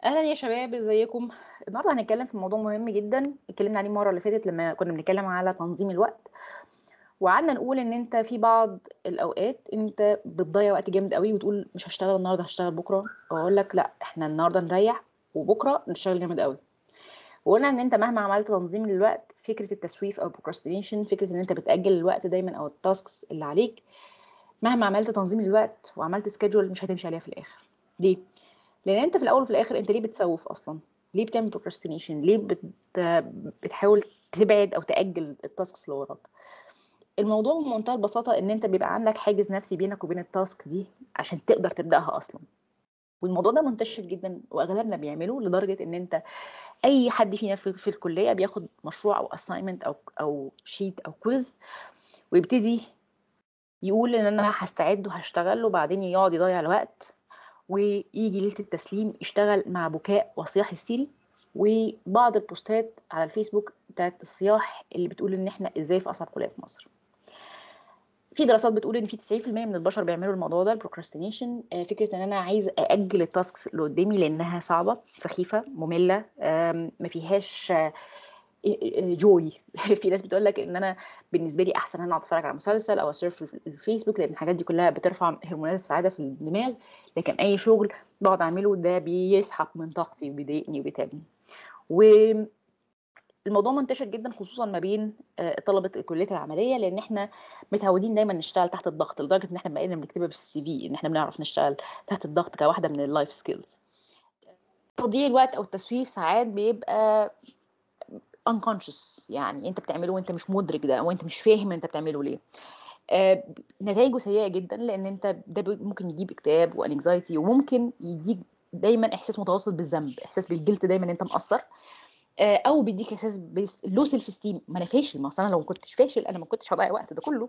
اهلا يا شباب ازيكم النهارده هنتكلم في موضوع مهم جدا اتكلمنا عليه المره اللي فاتت لما كنا بنتكلم على تنظيم الوقت وقعدنا نقول ان انت في بعض الاوقات انت بتضيع وقت جامد قوي وتقول مش هشتغل النهارده هشتغل بكره واقول لك لا احنا النهارده نريح وبكره نشتغل جامد قوي وقلنا ان انت مهما عملت تنظيم للوقت فكره التسويف او procrastination فكره ان انت بتاجل الوقت دايما او التاسكس اللي عليك مهما عملت تنظيم للوقت وعملت سكيدول مش هتمشي عليها في الاخر ليه لان انت في الاول وفي الاخر انت ليه بتسوف اصلا ليه بتعمل procrastination ليه بت... بتحاول تبعد او تاجل التاسكس اللي وراك الموضوع بمنتهى البساطه ان انت بيبقى عندك حاجز نفسي بينك وبين التاسك دي عشان تقدر تبداها اصلا والموضوع ده منتشر جدا واغلبنا بيعمله لدرجه ان انت اي حد فينا في, في الكليه بياخد مشروع او assignment او او شيت او كويز ويبتدي يقول ان انا هستعد وهشتغل وبعدين يقعد يضيع الوقت ويجي ليله التسليم يشتغل مع بكاء وصياح هستيري وبعض البوستات على الفيسبوك بتاعت الصياح اللي بتقول ان احنا ازاي في اصعب كليه في مصر في دراسات بتقول ان في 90% من البشر بيعملوا الموضوع ده البروكراستينيشن فكره ان انا عايز ااجل التاسكس اللي قدامي لانها صعبه سخيفه ممله ما فيهاش جوي في ناس بتقول لك ان انا بالنسبه لي احسن ان انا اتفرج على مسلسل او اسيرف في الفيسبوك لان الحاجات دي كلها بترفع هرمونات السعاده في الدماغ لكن اي شغل بقعد اعمله ده بيسحب من طاقتي وبيضايقني وبيتعبني والموضوع منتشر جدا خصوصا ما بين طلبه الكليات العمليه لان احنا متعودين دايما نشتغل تحت الضغط لدرجه ان احنا بقينا بنكتبها في السي في ان احنا بنعرف نشتغل تحت الضغط كواحده من اللايف سكيلز تضييع الوقت او التسويف ساعات بيبقى unconscious يعني انت بتعمله وانت مش مدرك ده وانت مش فاهم انت بتعمله ليه آه نتائجه سيئه جدا لان انت ده ممكن يجيب اكتئاب وانكزايتي وممكن يديك دايما احساس متواصل بالذنب احساس بالجلد دايما انت مقصر آه او بيديك احساس بلو سيلف ستيم ما انا فاشل ما انا لو ما كنتش فاشل انا ما كنتش هضيع وقت ده كله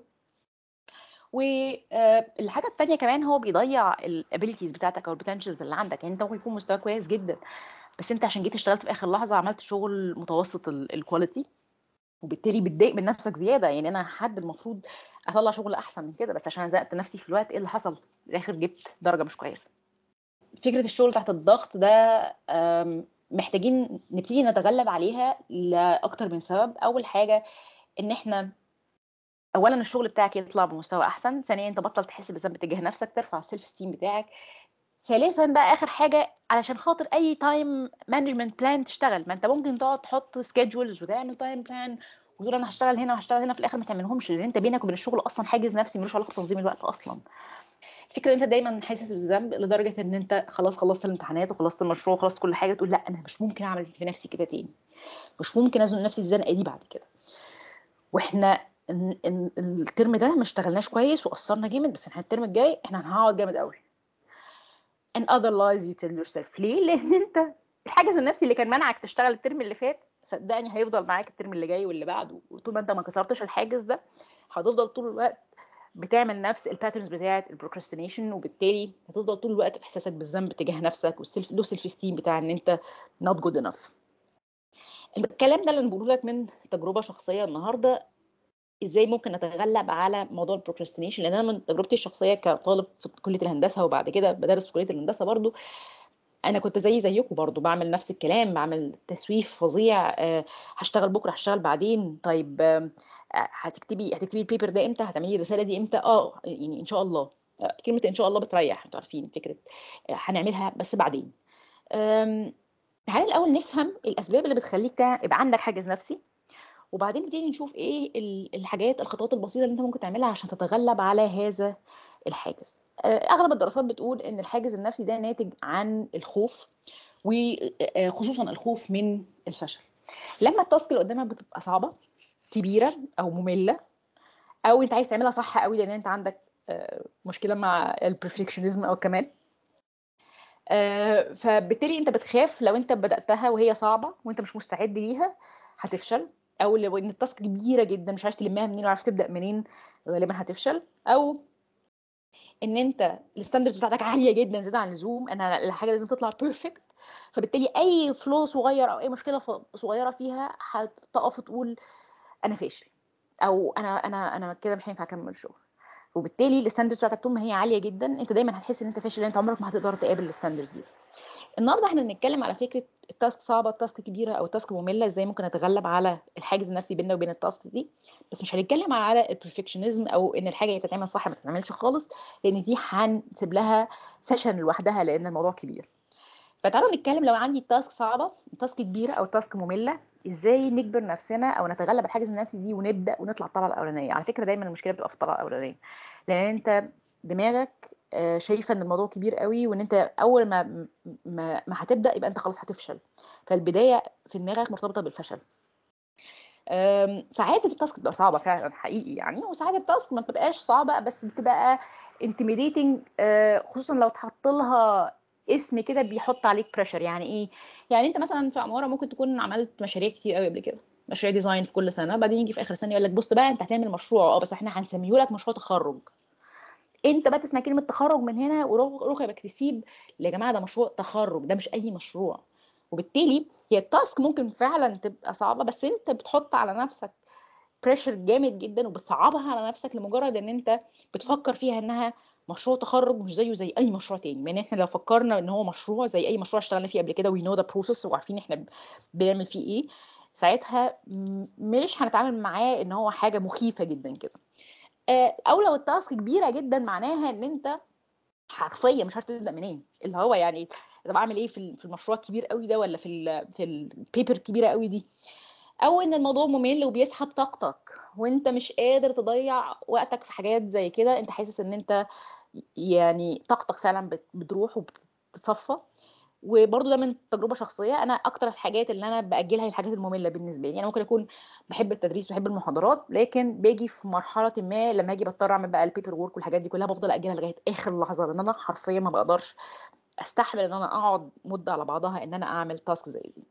والحاجه الثانيه كمان هو بيضيع الابيليتيز بتاعتك او البوتنشلز اللي عندك يعني انت ممكن يكون مستواك كويس جدا بس انت عشان جيت اشتغلت في اخر لحظه عملت شغل متوسط الكواليتي وبالتالي بتضايق من نفسك زياده يعني انا حد المفروض اطلع شغل احسن من كده بس عشان زقت نفسي في الوقت ايه اللي حصل في الاخر جبت درجه مش كويسه فكره الشغل تحت الضغط ده محتاجين نبتدي نتغلب عليها لاكتر من سبب اول حاجه ان احنا اولا الشغل بتاعك يطلع بمستوى احسن ثانيا انت بطل تحس بالذنب تجاه نفسك ترفع السيلف ستيم بتاعك ثالثا بقى اخر حاجه علشان خاطر اي تايم مانجمنت بلان تشتغل ما انت ممكن تقعد تحط سكيدجولز وتعمل تايم بلان وتقول انا هشتغل هنا وهشتغل هنا في الاخر ما تعملهمش لان انت بينك وبين الشغل اصلا حاجز نفسي ملوش علاقه بتنظيم الوقت اصلا الفكره ان انت دايما حاسس بالذنب لدرجه ان انت خلاص خلصت الامتحانات وخلصت المشروع وخلصت كل حاجه تقول لا انا مش ممكن اعمل في نفسي كده تاني مش ممكن ازن نفسي الزنقه دي بعد كده واحنا الترم ده ما اشتغلناش كويس وقصرنا جامد بس احنا الترم الجاي احنا هنقعد جامد قوي and other lies you tell yourself ليه؟ لأن أنت الحاجز النفسي اللي كان منعك تشتغل الترم اللي فات صدقني هيفضل معاك الترم اللي جاي واللي بعده وطول ما أنت ما كسرتش الحاجز ده هتفضل طول الوقت بتعمل نفس الباترنز بتاعت البروكراستينيشن وبالتالي هتفضل طول الوقت في احساسك بالذنب تجاه نفسك والسيلف لو سيلف ستيم بتاع ان انت not good enough الكلام ده اللي انا بقوله لك من تجربه شخصيه النهارده ازاي ممكن نتغلب على موضوع البروكراستينيشن لان انا من تجربتي الشخصيه كطالب في كليه الهندسه وبعد كده بدرس في كليه الهندسه برضو انا كنت زي زيكم برضو بعمل نفس الكلام بعمل تسويف فظيع أه هشتغل بكره هشتغل بعدين طيب أه هتكتبي هتكتبي البيبر ده امتى هتعملي الرساله دي امتى اه يعني ان شاء الله أه كلمه ان شاء الله بتريح انتوا عارفين فكره هنعملها بس بعدين تعالى الاول نفهم الاسباب اللي بتخليك يبقى عندك حاجز نفسي وبعدين نبتدي نشوف ايه الحاجات الخطوات البسيطه اللي انت ممكن تعملها عشان تتغلب على هذا الحاجز اغلب الدراسات بتقول ان الحاجز النفسي ده ناتج عن الخوف وخصوصا الخوف من الفشل لما التاسك اللي قدامك بتبقى صعبه كبيره او ممله او انت عايز تعملها صح قوي لان انت عندك مشكله مع البرفكشنزم او الكمال فبالتالي انت بتخاف لو انت بداتها وهي صعبه وانت مش مستعد ليها هتفشل او لو ان التاسك كبيره جدا مش عارف تلمها منين وعارف تبدا منين غالبا هتفشل او ان انت الستاندردز بتاعتك عاليه جدا زياده عن اللزوم انا الحاجه لازم تطلع بيرفكت فبالتالي اي فلو صغير او اي مشكله صغيره فيها هتقف وتقول انا فاشل او انا انا انا كده مش هينفع اكمل الشغل وبالتالي الستاندردز بتاعتك طول ما هي عاليه جدا انت دايما هتحس ان انت فاشل لان انت عمرك ما هتقدر تقابل الستاندردز دي النهارده احنا بنتكلم على فكره التاسك صعبه التاسك كبيره او التاسك ممله ازاي ممكن اتغلب على الحاجز النفسي بيننا وبين التاسك دي بس مش هنتكلم على البرفكشنزم او ان الحاجه تتعمل صح ما تتعملش خالص لان دي هنسيب لها سيشن لوحدها لان الموضوع كبير فتعالوا نتكلم لو عندي تاسك صعبه تاسك كبيره او تاسك ممله ازاي نجبر نفسنا او نتغلب على الحاجز النفسي دي ونبدا ونطلع الطلعه الاولانيه على فكره دايما المشكله بتبقى في الطلعه الاولانيه لان انت دماغك شايفه ان الموضوع كبير قوي وان انت اول ما ما, ما هتبدا يبقى انت خلاص هتفشل فالبدايه في دماغك مرتبطه بالفشل ساعات التاسك بتبقى صعبه فعلا حقيقي يعني وساعات التاسك ما بتبقاش صعبه بس بتبقى انتميديتنج خصوصا لو اتحط لها اسم كده بيحط عليك بريشر يعني ايه يعني انت مثلا في عماره ممكن تكون عملت مشاريع كتير قوي قبل كده مشاريع ديزاين في كل سنه بعدين يجي في اخر سنه يقول لك بص بقى انت هتعمل مشروع اه بس احنا هنسميه لك مشروع تخرج انت بقى تسمع كلمه تخرج من هنا وروح يبقى تسيب يا جماعه ده مشروع تخرج ده مش اي مشروع وبالتالي هي التاسك ممكن فعلا تبقى صعبه بس انت بتحط على نفسك بريشر جامد جدا وبتصعبها على نفسك لمجرد ان انت بتفكر فيها انها مشروع تخرج مش زيه زي اي مشروع تاني يعني احنا لو فكرنا ان هو مشروع زي اي مشروع اشتغلنا فيه قبل كده وي نو ذا بروسيس وعارفين احنا بنعمل فيه ايه ساعتها مش هنتعامل معاه ان هو حاجه مخيفه جدا كده او لو التاسك كبيره جدا معناها ان انت حرفيا مش عارف تبدا منين اللي هو يعني طب اعمل ايه في في المشروع الكبير قوي ده ولا في ال في البيبر الكبيره قوي دي او ان الموضوع ممل وبيسحب طاقتك وانت مش قادر تضيع وقتك في حاجات زي كده انت حاسس ان انت يعني طاقتك فعلا بتروح وبتتصفى وبرضه ده من تجربه شخصيه انا اكتر الحاجات اللي انا باجلها هي الحاجات الممله بالنسبه لي يعني ممكن اكون بحب التدريس بحب المحاضرات لكن باجي في مرحله ما لما اجي بضطر اعمل بقى البيبر وورك والحاجات دي كلها بفضل اجلها لغايه اخر لحظه لان انا حرفيا ما بقدرش استحمل ان انا اقعد مده على بعضها ان انا اعمل تاسك زي دي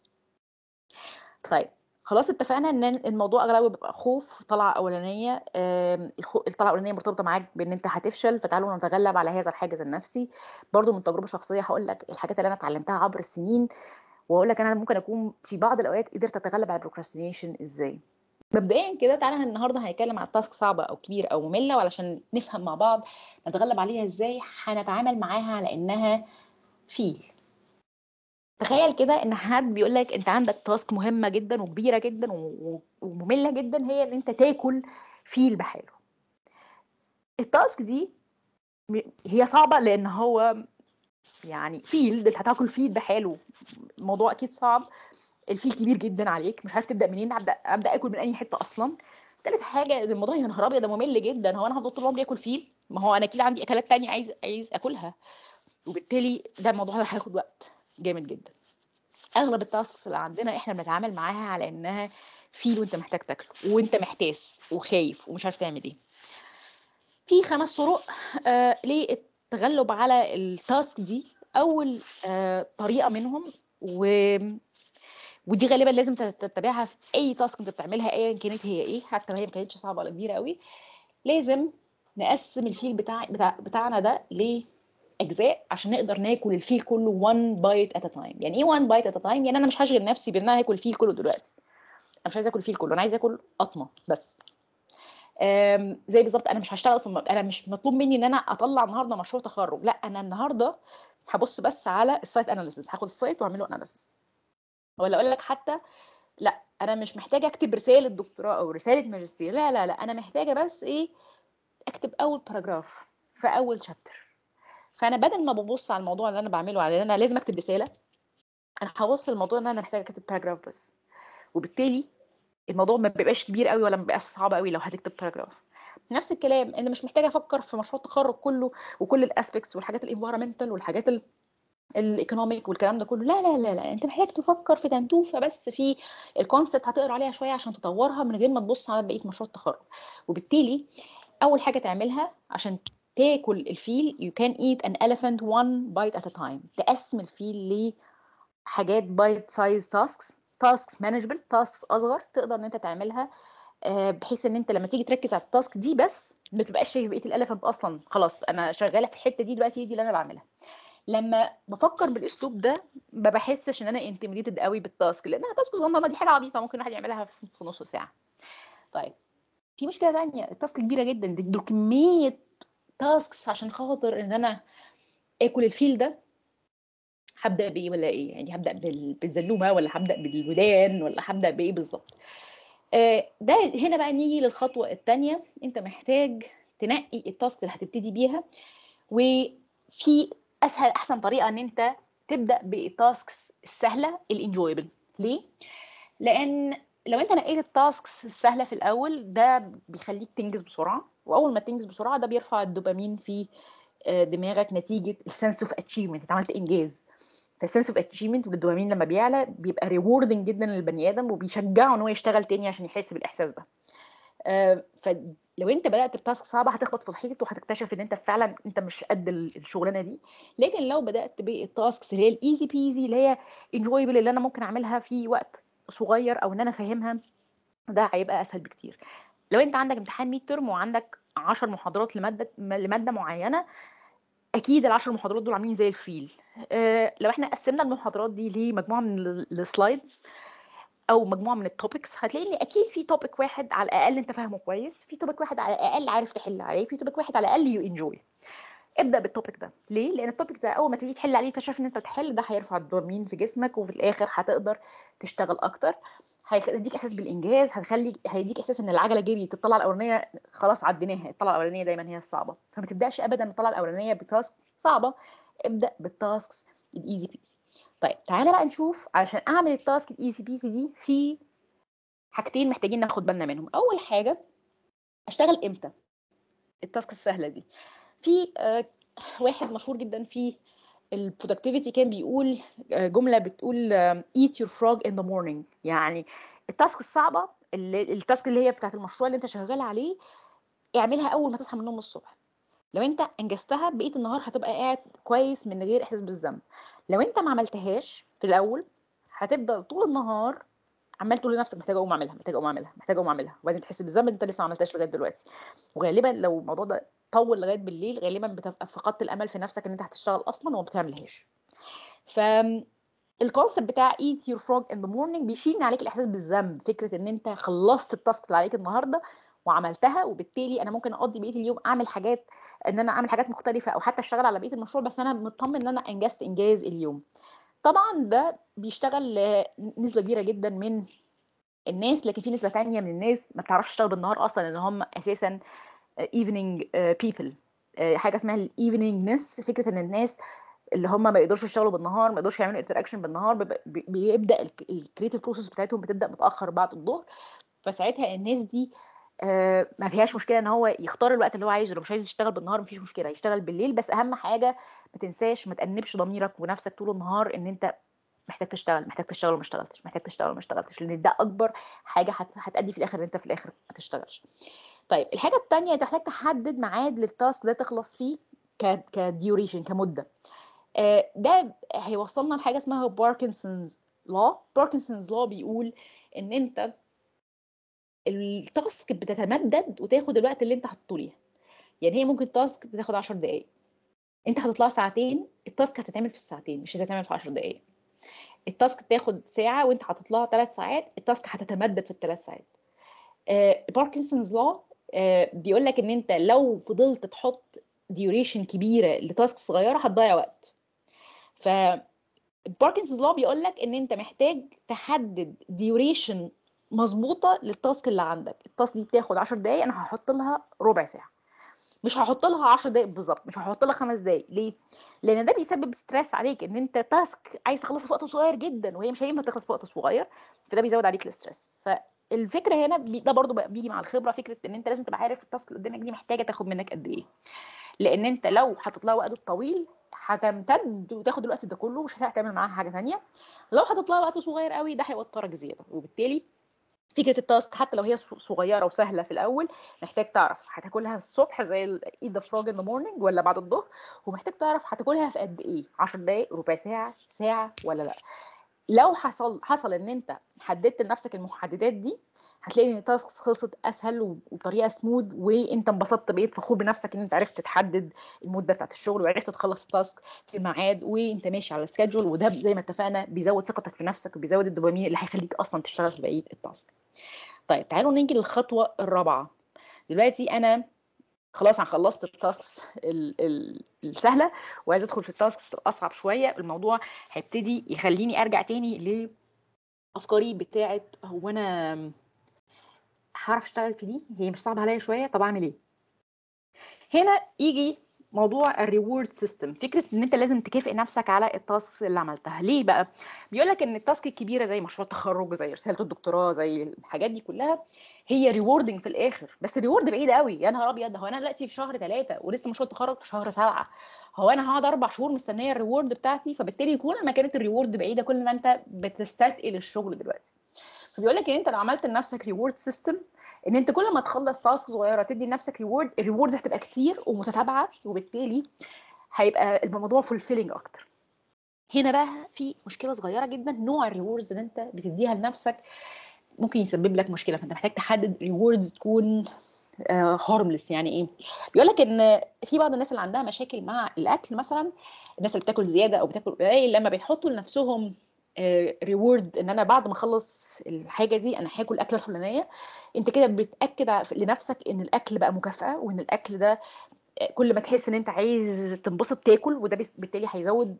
طيب خلاص اتفقنا ان الموضوع اغلبه بيبقى خوف طلعه اولانيه الطلعه الاولانيه مرتبطه معاك بان انت هتفشل فتعالوا نتغلب على هذا الحاجز النفسي برضو من تجربه شخصيه هقول لك الحاجات اللي انا اتعلمتها عبر السنين واقول لك انا ممكن اكون في بعض الاوقات قدرت اتغلب على البروكراستينيشن ازاي مبدئيا كده تعالى النهارده هنتكلم على تاسك صعبه او كبيره او ممله وعلشان نفهم مع بعض نتغلب عليها ازاي هنتعامل معاها على انها فيل تخيل كده ان حد بيقول لك انت عندك تاسك مهمه جدا وكبيره جدا وممله جدا هي ان انت تاكل فيل بحاله التاسك دي هي صعبه لان هو يعني فيل انت هتاكل فيل بحاله الموضوع اكيد صعب الفيل كبير جدا عليك مش عارف تبدا منين ابدا ابدا اكل من اي حته اصلا تالت حاجه الموضوع يا نهار ابيض ده ممل جدا هو انا هفضل طول عمري اكل فيل ما هو انا اكيد عندي اكلات تانية عايز عايز اكلها وبالتالي ده الموضوع ده هياخد وقت جامد جدا اغلب التاسكس اللي عندنا احنا بنتعامل معاها على انها فيل وانت محتاج تاكله وانت محتاس وخايف ومش عارف تعمل ايه في خمس طرق آه للتغلب على التاسك دي اول آه طريقه منهم و ودي غالبا لازم تتبعها في اي تاسك انت بتعملها ايا كانت هي ايه حتى لو هي ما كانتش صعبه ولا كبيره قوي لازم نقسم الفيل بتاع, بتاع بتاعنا ده ل اجزاء عشان نقدر ناكل الفيل كله one bite at a time يعني ايه one bite at a time يعني انا مش هشغل نفسي بان انا هاكل الفيل كله دلوقتي انا مش عايزه اكل الفيل كله انا عايزه اكل قطمه بس زي بالظبط انا مش هشتغل في الم... انا مش مطلوب مني ان انا اطلع النهارده مشروع تخرج لا انا النهارده هبص بس على السايت اناليسيس هاخد السايت واعمل له اناليسيس ولا اقول لك حتى لا انا مش محتاجه اكتب رساله دكتوراه او رساله ماجستير لا لا لا انا محتاجه بس ايه اكتب اول باراجراف في اول شابتر فانا بدل ما ببص على الموضوع اللي انا بعمله على ان انا لازم اكتب رساله انا هبص الموضوع ان انا محتاجه اكتب باراجراف بس وبالتالي الموضوع ما بيبقاش كبير قوي ولا ما بيبقاش صعب قوي لو هتكتب باراجراف نفس الكلام انا مش محتاجه افكر في مشروع التخرج كله وكل الاسبكتس والحاجات الانفايرمنتال والحاجات ال الايكونوميك والكلام ده كله لا لا لا لا انت محتاج تفكر في تنتوفه بس في الكونسبت هتقرا عليها شويه عشان تطورها من غير ما تبص على بقيه مشروع التخرج وبالتالي اول حاجه تعملها عشان تاكل الفيل you can eat an elephant one bite at a time تقسم الفيل لحاجات بايت سايز تاسكس تاسكس مانجبل تاسكس اصغر تقدر ان انت تعملها بحيث ان انت لما تيجي تركز على التاسك دي بس ما تبقاش شايف بقيه الاليفنت اصلا خلاص انا شغاله في الحته دي دلوقتي دي اللي انا بعملها لما بفكر بالاسلوب ده ما بحسش ان انا انتميديتد قوي بالتاسك لانها تاسك صغننه دي حاجه عبيطه ممكن الواحد يعملها في نص ساعه طيب في مشكله ثانيه التاسك كبيره جدا دول كميه تاسكس عشان خاطر ان انا اكل الفيل ده هبدا بايه ولا ايه يعني هبدا بالزلومه ولا هبدا بالودان ولا هبدا بايه بالظبط آه، ده هنا بقى نيجي للخطوه الثانيه انت محتاج تنقي التاسك اللي هتبتدي بيها وفي اسهل احسن طريقه ان انت تبدا بالتاسكس السهله الانجويبل ليه لان لو انت نقيت التاسكس السهله في الاول ده بيخليك تنجز بسرعه واول ما تنجز بسرعه ده بيرفع الدوبامين في آه، دماغك نتيجه السنس اوف اتشيفمنت انت عملت انجاز فالسنس اوف اتشيفمنت والدوبامين لما بيعلى بيبقى ريوردنج جدا للبني ادم وبيشجعه ان هو يشتغل تاني عشان يحس بالاحساس ده آه، فلو انت بدات بتاسك صعبه هتخبط في الحيط وهتكتشف ان انت فعلا انت مش قد الشغلانه دي لكن لو بدات بالتاسكس اللي هي الايزي بيزي اللي هي انجويبل اللي انا ممكن اعملها في وقت صغير او ان انا فاهمها ده هيبقى اسهل بكتير لو انت عندك امتحان ميد ترم وعندك 10 محاضرات لماده لماده معينه اكيد العشر محاضرات دول عاملين زي الفيل أه لو احنا قسمنا المحاضرات دي لمجموعه من السلايدز او مجموعه من التوبكس هتلاقي ان اكيد في توبك واحد على الاقل انت فاهمه كويس في توبك واحد على الاقل عارف تحل عليه في توبك واحد على الاقل يو انجوي ابدا بالتوبك ده ليه لان التوبك ده اول ما تيجي تحل عليه تكتشف ان انت تحل ده هيرفع الدوبامين في جسمك وفي الاخر هتقدر تشتغل اكتر هيديك احساس بالانجاز هتخلي هيديك احساس ان العجله جريت الطلعه الاولانيه خلاص عديناها الطلعه الاولانيه دايما هي الصعبه فما تبداش ابدا الطلعه الاولانيه بتاسك صعبه ابدا بالتاسكس الايزي بيسي طيب تعالى بقى نشوف علشان اعمل التاسك الايزي بيسي دي في حاجتين محتاجين ناخد بالنا منهم اول حاجه اشتغل امتى التاسك السهله دي في آه، واحد مشهور جدا في البرودكتيفيتي كان بيقول آه، جمله بتقول eat your frog in the morning يعني التاسك الصعبه اللي التاسك اللي هي بتاعت المشروع اللي انت شغال عليه اعملها اول ما تصحى من النوم الصبح لو انت انجزتها بقيه النهار هتبقى قاعد كويس من غير احساس بالذنب لو انت ما عملتهاش في الاول هتفضل طول النهار عمال تقول لنفسك محتاجه اقوم اعملها محتاجه اقوم اعملها محتاجه اقوم اعملها وبعدين تحس بالذنب انت لسه ما عملتهاش لغايه دلوقتي وغالبا لو الموضوع ده طول لغايه بالليل غالبا بتبقى فقدت الامل في نفسك ان انت هتشتغل اصلا وما بتعملهاش ف الكونسيبت بتاع eat your frog in the morning بيشيل عليك الاحساس بالذنب فكره ان انت خلصت التاسك اللي عليك النهارده وعملتها وبالتالي انا ممكن اقضي بقيه اليوم اعمل حاجات ان انا اعمل حاجات مختلفه او حتى اشتغل على بقيه المشروع بس انا مطمن ان انا انجزت انجاز اليوم طبعا ده بيشتغل نسبه كبيره جدا من الناس لكن في نسبه تانية من الناس ما بتعرفش تشتغل بالنهار اصلا ان هم اساسا ايفنينج بيبل حاجه اسمها الايفنينج نس فكره ان الناس اللي هم ما يقدرش يشتغلوا بالنهار ما يقدرش يعملوا انتراكشن بالنهار بيبدا الكريتيف بروسيس بتاعتهم بتبدا متاخر بعد الظهر فساعتها الناس دي آه، ما فيهاش مشكله ان هو يختار الوقت اللي هو عايزه لو مش عايز يشتغل بالنهار مفيش مشكله يشتغل بالليل بس اهم حاجه ما تنساش ما تأنبش ضميرك ونفسك طول النهار ان انت محتاج تشتغل محتاج تشتغل وما اشتغلتش محتاج تشتغل وما اشتغلتش لان ده اكبر حاجه هتأدي في الاخر ان انت في الاخر ما تشتغلش طيب الحاجه الثانيه انت محتاج تحدد ميعاد للتاسك ده تخلص فيه كديوريشن كمده آه، ده هيوصلنا لحاجه اسمها باركنسونز لا باركنسونز لا بيقول ان انت التاسك بتتمدد وتاخد الوقت اللي انت حاطه ليها يعني هي ممكن تاسك بتاخد 10 دقائق انت هتطلع ساعتين التاسك هتتعمل في الساعتين مش هتتعمل في 10 دقائق التاسك تاخد ساعه وانت هتطلع ثلاث ساعات التاسك هتتمدد في الثلاث ساعات باركنسونز لا بيقول لك ان انت لو فضلت تحط ديوريشن كبيره لتاسك صغيره هتضيع وقت ف باركنسونز لا بيقول لك ان انت محتاج تحدد ديوريشن مظبوطه للتاسك اللي عندك التاسك دي بتاخد 10 دقائق انا هحط لها ربع ساعه مش هحط لها 10 دقائق بالظبط مش هحط لها خمس دقائق ليه لان ده بيسبب ستريس عليك ان انت تاسك عايز تخلصها في وقت صغير جدا وهي مش هينفع تخلص في وقت صغير فده بيزود عليك الاستريس فالفكره هنا ده برضو بيجي مع الخبره فكره ان انت لازم تبقى عارف التاسك اللي قدامك دي محتاجه تاخد منك قد ايه لان انت لو حطيت لها وقت طويل هتمتد وتاخد الوقت ده كله مش هتعرف تعمل معاها حاجه ثانيه لو حطيت لها وقت صغير قوي ده هيوترك زياده وبالتالي فكره التاسك حتى لو هي صغيره وسهله في الاول محتاج تعرف هتاكلها الصبح زي ايت ذا فروج ان ذا مورنينج ولا بعد الظهر ومحتاج تعرف هتاكلها في قد ايه 10 دقائق ربع ساعه ساعه ولا لا لو حصل حصل ان انت حددت لنفسك المحددات دي هتلاقي ان التاسك خلصت اسهل وبطريقه سموث وانت انبسطت بقيت فخور بنفسك ان انت عرفت تحدد المده بتاعت الشغل وعرفت تخلص التاسك في الميعاد وانت ماشي على السكادجول وده زي ما اتفقنا بيزود ثقتك في نفسك وبيزود الدوبامين اللي هيخليك اصلا تشتغل في بقيه التاسك طيب تعالوا نيجي للخطوه الرابعه دلوقتي انا خلاص انا خلصت التاسكس السهله وعايزه ادخل في التاسكس الاصعب شويه الموضوع هيبتدي يخليني ارجع تاني لافكاري بتاعت هو انا هعرف اشتغل في دي هي مش صعبه عليا شويه طب اعمل ايه هنا يجي موضوع الريورد سيستم فكره ان انت لازم تكافئ نفسك على التاسك اللي عملتها ليه بقى بيقول لك ان التاسك الكبيره زي مشروع التخرج زي رساله الدكتوراه زي الحاجات دي كلها هي ريوردنج في الاخر بس الريورد بعيد قوي يا نهار ابيض هو انا دلوقتي في شهر ثلاثه ولسه مشروع التخرج في شهر سبعه هو انا هقعد اربع شهور مستنيه الريورد بتاعتي فبالتالي كل ما كانت الريورد بعيده كل ما انت بتستثقل الشغل دلوقتي فبيقول لك ان انت لو عملت لنفسك ريورد سيستم ان انت كل ما تخلص تاسك صغيره تدي لنفسك ريورد الريوردز هتبقى كتير ومتتابعه وبالتالي هيبقى الموضوع فولفيلنج اكتر هنا بقى في مشكله صغيره جدا نوع الريوردز اللي انت بتديها لنفسك ممكن يسبب لك مشكله فانت محتاج تحدد ريوردز تكون هارملس يعني ايه بيقول لك ان في بعض الناس اللي عندها مشاكل مع الاكل مثلا الناس اللي بتاكل زياده او بتاكل قليل لما بيحطوا لنفسهم ريورد ان انا بعد ما اخلص الحاجه دي انا هاكل الاكله الفلانيه انت كده بتاكد لنفسك ان الاكل بقى مكافاه وان الاكل ده كل ما تحس ان انت عايز تنبسط تاكل وده بالتالي هيزود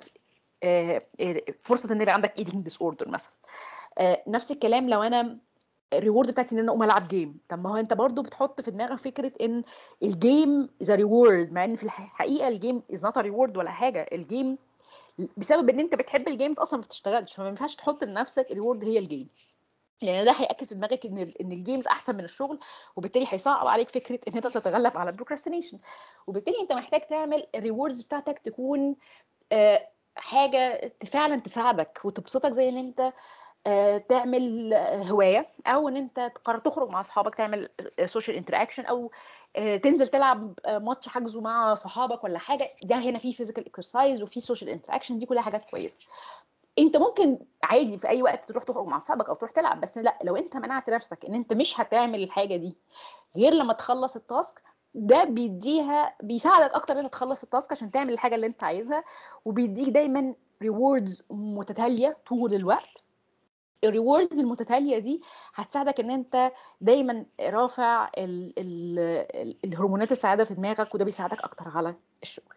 فرصه ان يبقى عندك ايتنج ديس اوردر مثلا نفس الكلام لو انا الريورد بتاعتي ان انا اقوم العب جيم طب ما هو انت برضو بتحط في دماغك فكره ان الجيم از ريورد مع ان في الحقيقه الجيم از نوت ريورد ولا حاجه الجيم بسبب ان انت بتحب الجيمز اصلا ما بتشتغلش فما ينفعش تحط لنفسك ريورد هي الجيم لان ده هياكد في دماغك ان ان الجيمز احسن من الشغل وبالتالي هيصعب عليك فكره ان انت تتغلب على البروكراستينيشن وبالتالي انت محتاج تعمل الريوردز بتاعتك تكون حاجه فعلا تساعدك وتبسطك زي ان انت تعمل هوايه او ان انت تقرر تخرج مع اصحابك تعمل سوشيال انتراكشن او تنزل تلعب ماتش حجزه مع صحابك ولا حاجه ده هنا فيه فيزيكال اكسرسايز وفي سوشيال انتراكشن دي كلها حاجات كويسه انت ممكن عادي في اي وقت تروح تخرج مع اصحابك او تروح تلعب بس لا لو انت منعت نفسك ان انت مش هتعمل الحاجه دي غير لما تخلص التاسك ده بيديها بيساعدك اكتر ان انت تخلص التاسك عشان تعمل الحاجه اللي انت عايزها وبيديك دايما ريوردز متتاليه طول الوقت الريوردز المتتاليه دي هتساعدك ان انت دايما رافع ال ال الهرمونات السعاده في دماغك وده بيساعدك اكتر على الشغل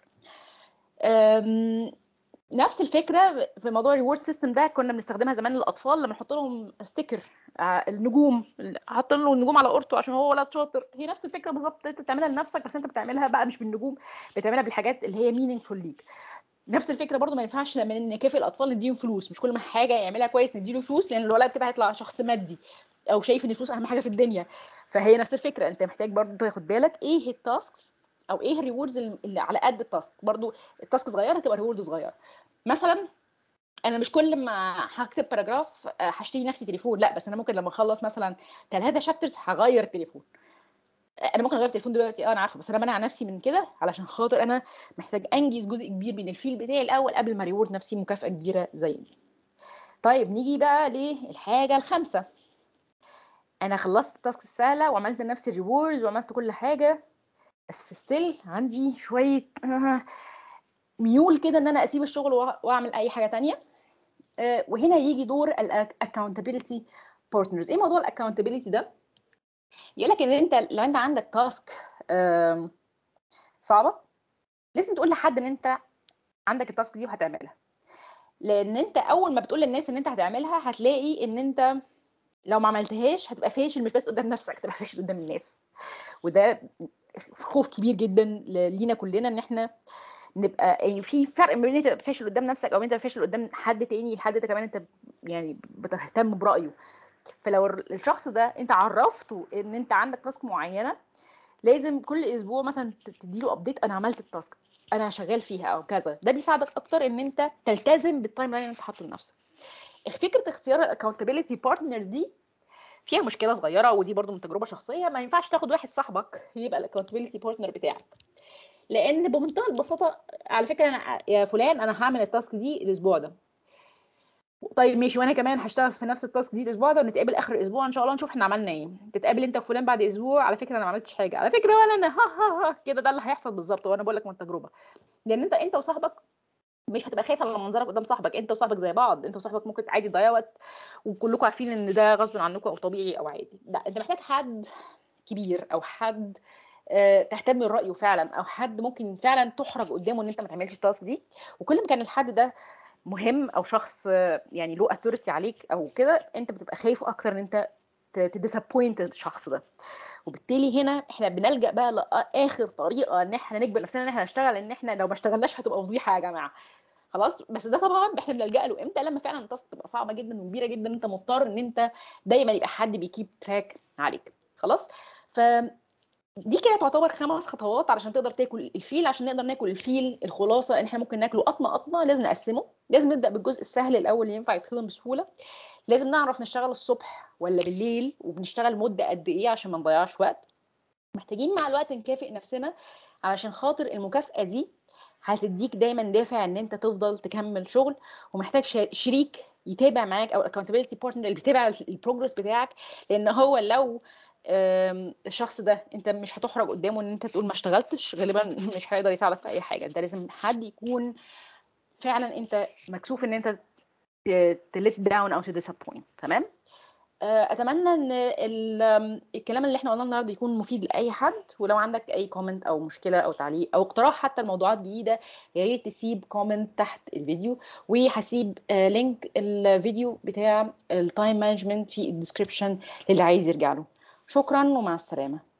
نفس الفكره في موضوع الريورد سيستم ده كنا بنستخدمها زمان للاطفال لما نحط لهم ستيكر النجوم حط له النجوم على قرطه عشان هو ولد شاطر هي نفس الفكره بالظبط انت بتعملها لنفسك بس انت بتعملها بقى مش بالنجوم بتعملها بالحاجات اللي هي مينينجفول ليك نفس الفكره برضو ما ينفعش لما نكافئ الاطفال نديهم فلوس مش كل ما حاجه يعملها كويس نديله فلوس لان الولد كده هيطلع شخص مادي او شايف ان الفلوس اهم حاجه في الدنيا فهي نفس الفكره انت محتاج برضو تاخد بالك ايه التاسكس او ايه الريوردز اللي على قد التاسك برضو التاسك صغيره تبقى ريورد صغير مثلا انا مش كل ما هكتب باراجراف هشتري نفسي تليفون لا بس انا ممكن لما اخلص مثلا ثلاثه شابترز هغير التليفون انا ممكن اغير التليفون دلوقتي اه انا عارفه بس انا منع نفسي من كده علشان خاطر انا محتاج انجز جزء كبير من الفيل بتاعي الاول قبل ما ريورد نفسي مكافاه كبيره زي دي طيب نيجي بقى للحاجه الخامسه انا خلصت التاسك السهله وعملت لنفسي ريوردز وعملت كل حاجه بس ستيل عندي شويه ميول كده ان انا اسيب الشغل واعمل اي حاجه تانية وهنا يجي دور الاكونتابيلتي بارتنرز ايه موضوع الاكونتابيلتي ده يقول لك ان انت لو انت عندك تاسك صعبه لازم تقول لحد ان انت عندك التاسك دي وهتعملها لان انت اول ما بتقول للناس ان انت هتعملها هتلاقي ان انت لو ما عملتهاش هتبقى فاشل مش بس قدام نفسك هتبقى فاشل قدام الناس وده خوف كبير جدا لينا كلنا ان احنا نبقى يعني في فرق بين انت تبقى فاشل قدام نفسك او انت فاشل قدام حد تاني الحد ده كمان انت يعني بتهتم برايه فلو الشخص ده انت عرفته ان انت عندك تاسك معينه لازم كل اسبوع مثلا تديله ابديت انا عملت التاسك انا شغال فيها او كذا ده بيساعدك اكتر ان انت تلتزم بالتايم لاين اللي انت حاطه لنفسك فكره اختيار الاكونتابيلتي بارتنر دي فيها مشكله صغيره ودي برضو من تجربه شخصيه ما ينفعش تاخد واحد صاحبك يبقى الاكونتابيلتي بارتنر بتاعك لان بمنتهى البساطه على فكره انا يا فلان انا هعمل التاسك دي الاسبوع ده طيب ماشي وانا كمان هشتغل في نفس التاسك دي الاسبوع ده ونتقابل اخر الاسبوع ان شاء الله نشوف احنا عملنا ايه تتقابل انت وفلان بعد اسبوع على فكره انا ما عملتش حاجه على فكره ولا انا ها ها ها كده ده اللي هيحصل بالظبط وانا بقول لك من تجربه لان انت انت وصاحبك مش هتبقى خايف على منظرك قدام صاحبك انت وصاحبك زي بعض انت وصاحبك ممكن عادي تضيعوا وقت وكلكم عارفين ان ده غصب عنكم او طبيعي او عادي لا انت محتاج حد كبير او حد آه، تهتم برايه فعلا او حد ممكن فعلا تحرج قدامه ان انت ما تعملش التاسك دي وكل ما كان الحد ده مهم او شخص آه، يعني له اثورتي عليك او كده انت بتبقى خايف اكتر ان انت تديسابوينت الشخص ده وبالتالي هنا احنا بنلجا بقى لاخر طريقه ان احنا نجبر نفسنا ان احنا نشتغل ان احنا لو ما اشتغلناش هتبقى فضيحه يا جماعه خلاص بس ده طبعا احنا بنلجا له امتى لما فعلا التاسك تبقى صعبه جدا وكبيره جدا انت مضطر ان انت دايما يبقى حد بيكيب تراك عليك خلاص ف دي كده تعتبر خمس خطوات علشان تقدر تاكل الفيل عشان نقدر ناكل الفيل الخلاصه ان احنا ممكن ناكله قطمه قطمه لازم نقسمه لازم نبدا بالجزء السهل الاول اللي ينفع يتخدم بسهوله لازم نعرف نشتغل الصبح ولا بالليل وبنشتغل مده قد ايه عشان ما نضيعش وقت محتاجين مع الوقت نكافئ نفسنا علشان خاطر المكافاه دي هتديك دايما دافع ان انت تفضل تكمل شغل ومحتاج شريك يتابع معاك او accountability partner اللي بيتابع البروجرس بتاعك لان هو لو الشخص ده انت مش هتحرج قدامه ان انت تقول ما اشتغلتش غالبا مش هيقدر يساعدك في اي حاجه انت لازم حد يكون فعلا انت مكسوف ان انت تلت داون او تديسابوينت تمام آه، اتمنى ان الكلام اللي احنا قلناه النهارده يكون مفيد لاي حد ولو عندك اي كومنت او مشكله او تعليق او اقتراح حتى الموضوعات جديده يا ريت تسيب كومنت تحت الفيديو وهسيب لينك الفيديو بتاع التايم مانجمنت في الديسكربشن للي عايز يرجع له شكرا ومع السلامه